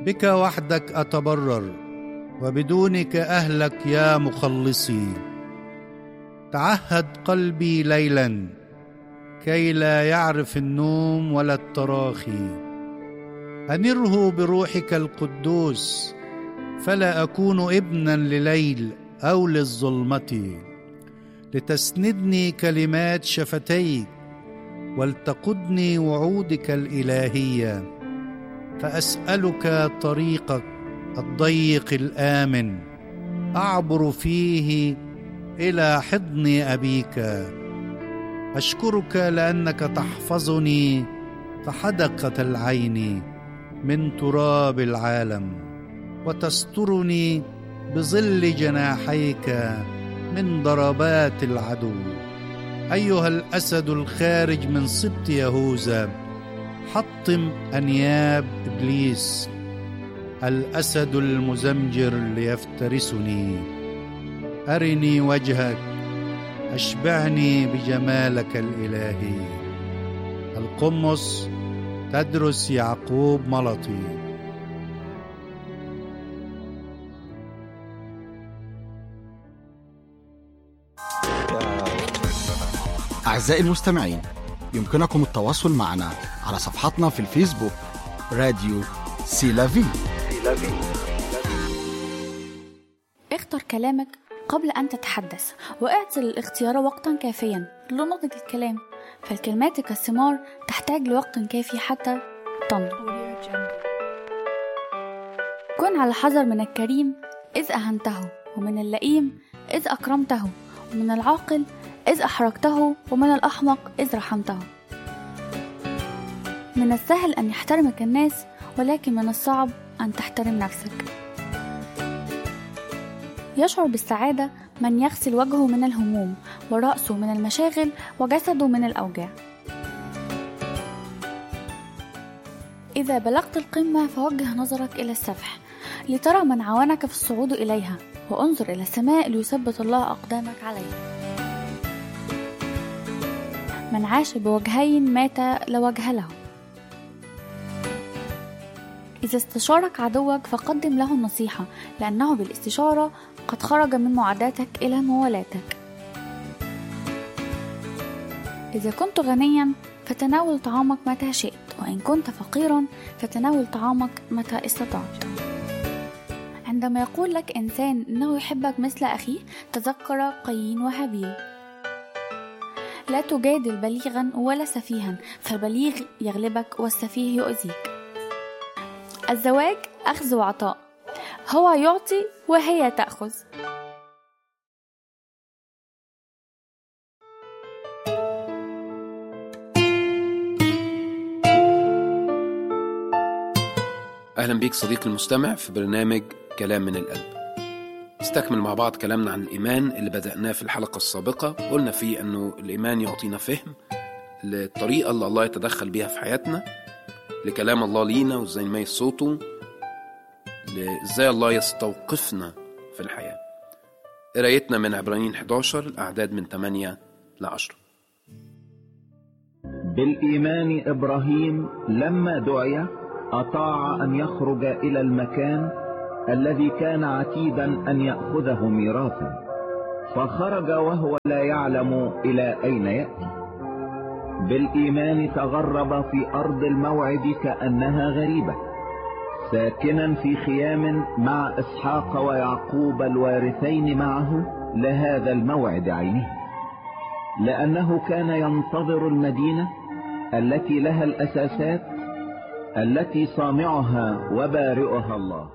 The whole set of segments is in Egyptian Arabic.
بك وحدك اتبرر وبدونك اهلك يا مخلصي تعهد قلبي ليلا كي لا يعرف النوم ولا التراخي انره بروحك القدوس فلا اكون ابنا لليل او للظلمه لتسندني كلمات شفتيك ولتقدني وعودك الالهيه فاسالك طريقك الضيق الامن اعبر فيه الى حضن ابيك اشكرك لانك تحفظني كحدقه العين من تراب العالم وتسترني بظل جناحيك من ضربات العدو ايها الاسد الخارج من سبط يهوذا حطم انياب ابليس الاسد المزمجر ليفترسني ارني وجهك اشبعني بجمالك الالهي القمص تدرس يعقوب ملطي أعزائي المستمعين يمكنكم التواصل معنا على صفحتنا في الفيسبوك راديو سيلافي اختر كلامك قبل أن تتحدث واعطي الاختيار وقتا كافيا لنضج الكلام فالكلمات كالثمار تحتاج لوقت كافي حتى تنضج كن على حذر من الكريم إذ أهنته ومن اللئيم إذ أكرمته ومن العاقل إذ أحرجته ومن الأحمق إذ رحمته من السهل أن يحترمك الناس ولكن من الصعب أن تحترم نفسك يشعر بالسعادة من يغسل وجهه من الهموم ورأسه من المشاغل وجسده من الأوجاع إذا بلغت القمة فوجه نظرك إلى السفح لترى من عاونك في الصعود إليها وانظر إلى السماء ليثبت الله أقدامك عليها من عاش بوجهين مات لا وجه له إذا استشارك عدوك فقدم له النصيحة لأنه بالاستشارة قد خرج من معاداتك إلى موالاتك إذا كنت غنيا فتناول طعامك متى شئت وإن كنت فقيرا فتناول طعامك متى استطعت عندما يقول لك إنسان إنه يحبك مثل أخيه تذكر قايين وهابيل لا تجادل بليغا ولا سفيها فالبليغ يغلبك والسفيه يؤذيك الزواج أخذ وعطاء هو يعطي وهي تأخذ أهلا بيك صديقي المستمع في برنامج كلام من القلب نستكمل مع بعض كلامنا عن الإيمان اللي بدأناه في الحلقة السابقة قلنا فيه أنه الإيمان يعطينا فهم للطريقة اللي الله يتدخل بيها في حياتنا لكلام الله لينا وإزاي نميز صوته إزاي الله يستوقفنا في الحياة قرايتنا من عبرانيين 11 الأعداد من 8 ل 10 بالإيمان إبراهيم لما دعي أطاع أن يخرج إلى المكان الذي كان عتيدا أن يأخذه ميراثا فخرج وهو لا يعلم إلى أين يأتي بالإيمان تغرب في أرض الموعد كأنها غريبة ساكنا في خيام مع إسحاق ويعقوب الوارثين معه لهذا الموعد عينه لأنه كان ينتظر المدينة التي لها الأساسات التي صانعها وبارئها الله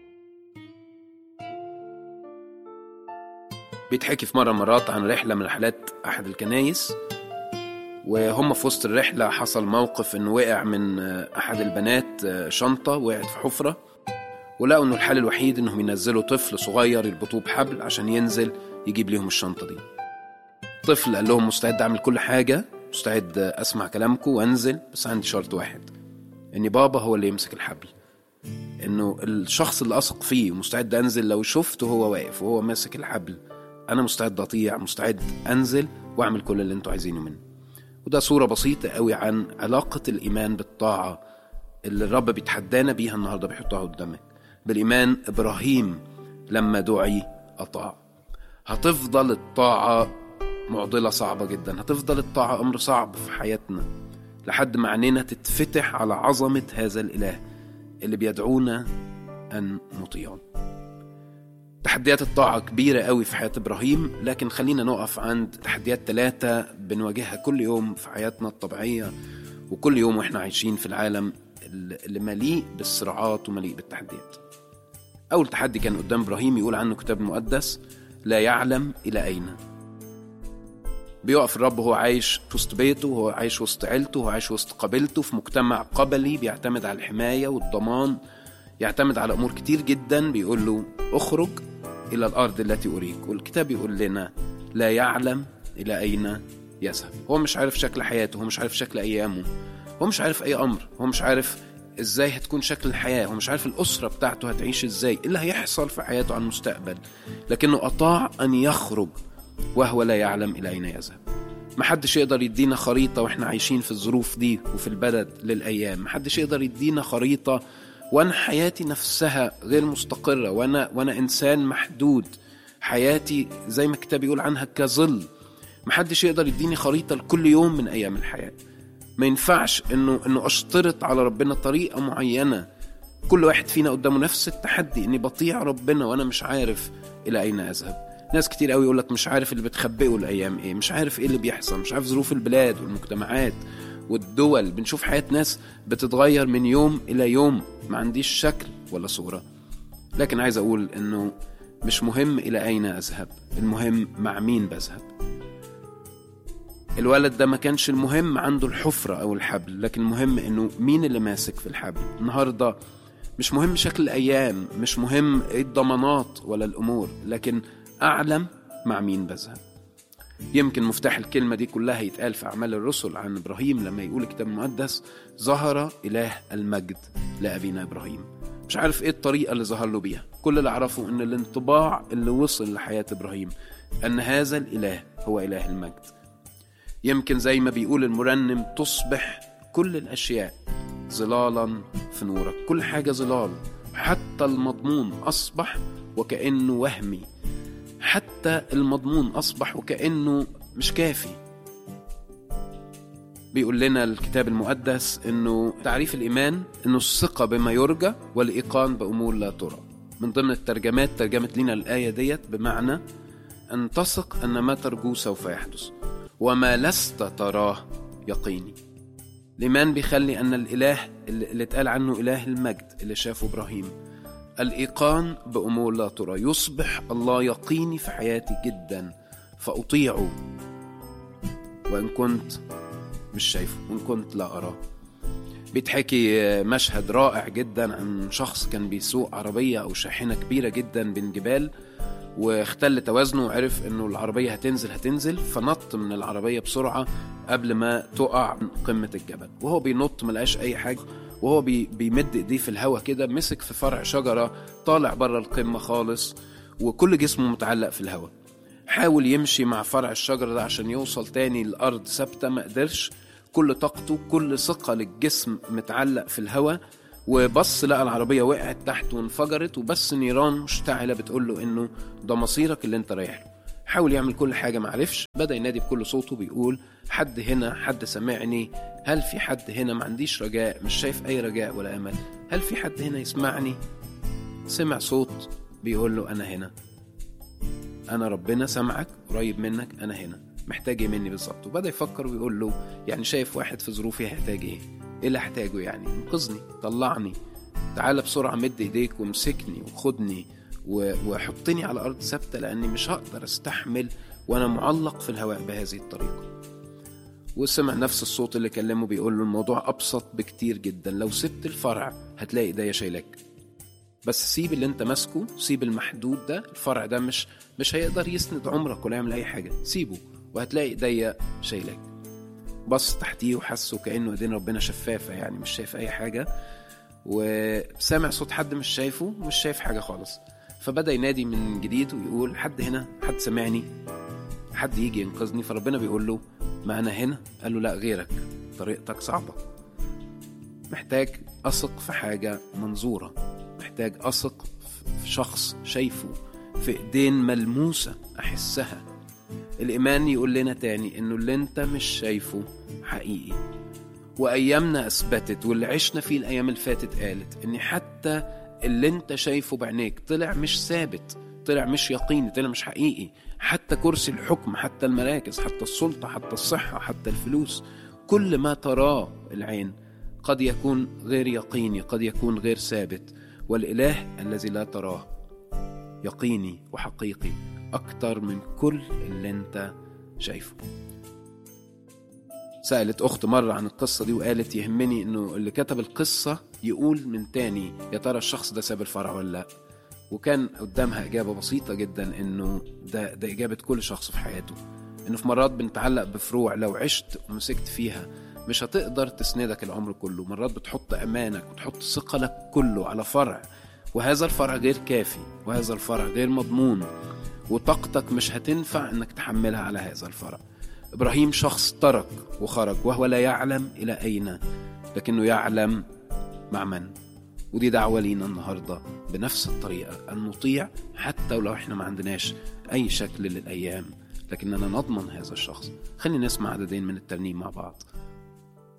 بيتحكي في مرة مرات عن رحلة من رحلات أحد الكنايس وهم في وسط الرحلة حصل موقف إنه وقع من أحد البنات شنطة وقعت في حفرة ولقوا إنه الحل الوحيد إنهم ينزلوا طفل صغير يربطوه بحبل عشان ينزل يجيب ليهم الشنطة دي. طفل قال لهم مستعد أعمل كل حاجة مستعد أسمع كلامكم وأنزل بس عندي شرط واحد إن بابا هو اللي يمسك الحبل. إنه الشخص اللي أثق فيه ومستعد أنزل لو شفته هو واقف وهو ماسك الحبل أنا مستعد أطيع مستعد أنزل وأعمل كل اللي أنتوا عايزينه مني. وده صورة بسيطة قوي عن علاقة الإيمان بالطاعة اللي الرب بيتحدانا بيها النهارده بيحطها قدامك بالايمان ابراهيم لما دعي اطاع هتفضل الطاعه معضله صعبه جدا هتفضل الطاعه امر صعب في حياتنا لحد ما عينينا تتفتح على عظمه هذا الاله اللي بيدعونا ان نطيعه تحديات الطاعة كبيرة قوي في حياة إبراهيم لكن خلينا نقف عند تحديات ثلاثة بنواجهها كل يوم في حياتنا الطبيعية وكل يوم وإحنا عايشين في العالم اللي مليء بالصراعات ومليء بالتحديات أول تحدي كان قدام إبراهيم يقول عنه كتاب المقدس لا يعلم إلى أين بيقف الرب وهو عايش في وسط بيته وهو عايش وسط عيلته وهو عايش وسط قبيلته في مجتمع قبلي بيعتمد على الحماية والضمان يعتمد على أمور كتير جدا بيقول له اخرج إلى الأرض التي أريك والكتاب يقول لنا لا يعلم إلى أين يذهب هو مش عارف شكل حياته هو مش عارف شكل أيامه هو مش عارف أي أمر هو مش عارف ازاي هتكون شكل الحياة هو مش عارف الأسرة بتاعته هتعيش ازاي إيه اللي هيحصل في حياته عن المستقبل لكنه أطاع أن يخرج وهو لا يعلم إلى أين يذهب محدش يقدر يدينا خريطة واحنا عايشين في الظروف دي وفي البلد للأيام محدش يقدر يدينا خريطة وانا حياتي نفسها غير مستقرة وانا وانا انسان محدود حياتي زي ما الكتاب يقول عنها كظل محدش يقدر يديني خريطة لكل يوم من أيام الحياة ما ينفعش انه انه اشترط على ربنا طريقة معينة كل واحد فينا قدامه نفس التحدي اني بطيع ربنا وانا مش عارف الى اين اذهب ناس كتير قوي يقول لك مش عارف اللي بتخبئه الايام ايه مش عارف ايه اللي بيحصل مش عارف ظروف البلاد والمجتمعات والدول بنشوف حياة ناس بتتغير من يوم إلى يوم ما عنديش شكل ولا صورة لكن عايز أقول إنه مش مهم إلى أين أذهب المهم مع مين بذهب الولد ده ما كانش المهم عنده الحفرة أو الحبل لكن المهم إنه مين اللي ماسك في الحبل النهاردة مش مهم شكل الأيام مش مهم إيه الضمانات ولا الأمور لكن أعلم مع مين بذهب يمكن مفتاح الكلمة دي كلها يتقال في أعمال الرسل عن إبراهيم لما يقول الكتاب المقدس ظهر إله المجد لأبينا إبراهيم مش عارف إيه الطريقة اللي ظهر له بيها كل اللي أعرفه إن الانطباع اللي وصل لحياة إبراهيم أن هذا الإله هو إله المجد يمكن زي ما بيقول المرنم تصبح كل الأشياء ظلالا في نورك كل حاجة ظلال حتى المضمون أصبح وكأنه وهمي حتى المضمون أصبح وكأنه مش كافي بيقول لنا الكتاب المقدس انه تعريف الايمان انه الثقه بما يرجى والايقان بامور لا ترى من ضمن الترجمات ترجمت لنا الايه ديت بمعنى ان تثق ان ما ترجوه سوف يحدث وما لست تراه يقيني الايمان بيخلي ان الاله اللي اتقال عنه اله المجد اللي شافه ابراهيم الايقان بامور لا ترى يصبح الله يقيني في حياتي جدا فاطيعه وان كنت مش شايفه وان كنت لا اراه بيتحكي مشهد رائع جدا عن شخص كان بيسوق عربية أو شاحنة كبيرة جدا بين جبال واختل توازنه وعرف انه العربية هتنزل هتنزل فنط من العربية بسرعة قبل ما تقع من قمة الجبل وهو بينط ملقاش أي حاجة وهو بي بيمد ايديه في الهواء كده مسك في فرع شجرة طالع بره القمة خالص وكل جسمه متعلق في الهواء حاول يمشي مع فرع الشجرة ده عشان يوصل تاني الأرض ثابتة ما قدرش كل طاقته كل ثقل الجسم متعلق في الهواء وبص لقى العربية وقعت تحت وانفجرت وبس نيران مشتعلة بتقول له إنه ده مصيرك اللي أنت رايح له حاول يعمل كل حاجة معرفش بدأ ينادي بكل صوته بيقول حد هنا حد سمعني هل في حد هنا ما عنديش رجاء مش شايف أي رجاء ولا أمل هل في حد هنا يسمعني سمع صوت بيقول له أنا هنا أنا ربنا سمعك قريب منك أنا هنا محتاج ايه مني بالظبط وبدا يفكر ويقول له يعني شايف واحد في ظروفي هيحتاج ايه ايه اللي هحتاجه يعني انقذني طلعني تعال بسرعه مد ايديك وامسكني وخدني وحطني على ارض ثابته لاني مش هقدر استحمل وانا معلق في الهواء بهذه الطريقه وسمع نفس الصوت اللي كلمه بيقول له الموضوع ابسط بكتير جدا لو سبت الفرع هتلاقي ايديا شايلك بس سيب اللي انت ماسكه سيب المحدود ده الفرع ده مش مش هيقدر يسند عمرك ولا يعمل اي حاجه سيبه وهتلاقي ايديا شايلاك بص تحتيه وحسه كانه ايدين ربنا شفافه يعني مش شايف اي حاجه وسامع صوت حد مش شايفه مش شايف حاجه خالص فبدا ينادي من جديد ويقول حد هنا حد سمعني حد يجي ينقذني فربنا بيقول له ما انا هنا قال له لا غيرك طريقتك صعبه محتاج أثق في حاجة منظورة محتاج أثق في شخص شايفه في إيدين ملموسة أحسها الإيمان يقول لنا تاني إنه اللي أنت مش شايفه حقيقي وأيامنا أثبتت واللي عشنا فيه الأيام اللي فاتت قالت إن حتى اللي أنت شايفه بعينيك طلع مش ثابت طلع مش يقيني طلع مش حقيقي حتى كرسي الحكم حتى المراكز حتى السلطة حتى الصحة حتى الفلوس كل ما تراه العين قد يكون غير يقيني قد يكون غير ثابت والإله الذي لا تراه يقيني وحقيقي أكتر من كل اللي أنت شايفه سألت أخت مرة عن القصة دي وقالت يهمني إنه اللي كتب القصة يقول من تاني يا ترى الشخص ده ساب الفرع ولا لأ وكان قدامها إجابة بسيطة جدا إنه ده ده إجابة كل شخص في حياته إنه في مرات بنتعلق بفروع لو عشت ومسكت فيها مش هتقدر تسندك العمر كله مرات بتحط أمانك وتحط ثقلك كله على فرع وهذا الفرع غير كافي وهذا الفرع غير مضمون وطاقتك مش هتنفع انك تحملها على هذا الفرع ابراهيم شخص ترك وخرج وهو لا يعلم الى اين لكنه يعلم مع من ودي دعوه لينا النهارده بنفس الطريقه ان نطيع حتى ولو احنا ما عندناش اي شكل للايام لكننا نضمن هذا الشخص خلينا نسمع عددين من الترنيم مع بعض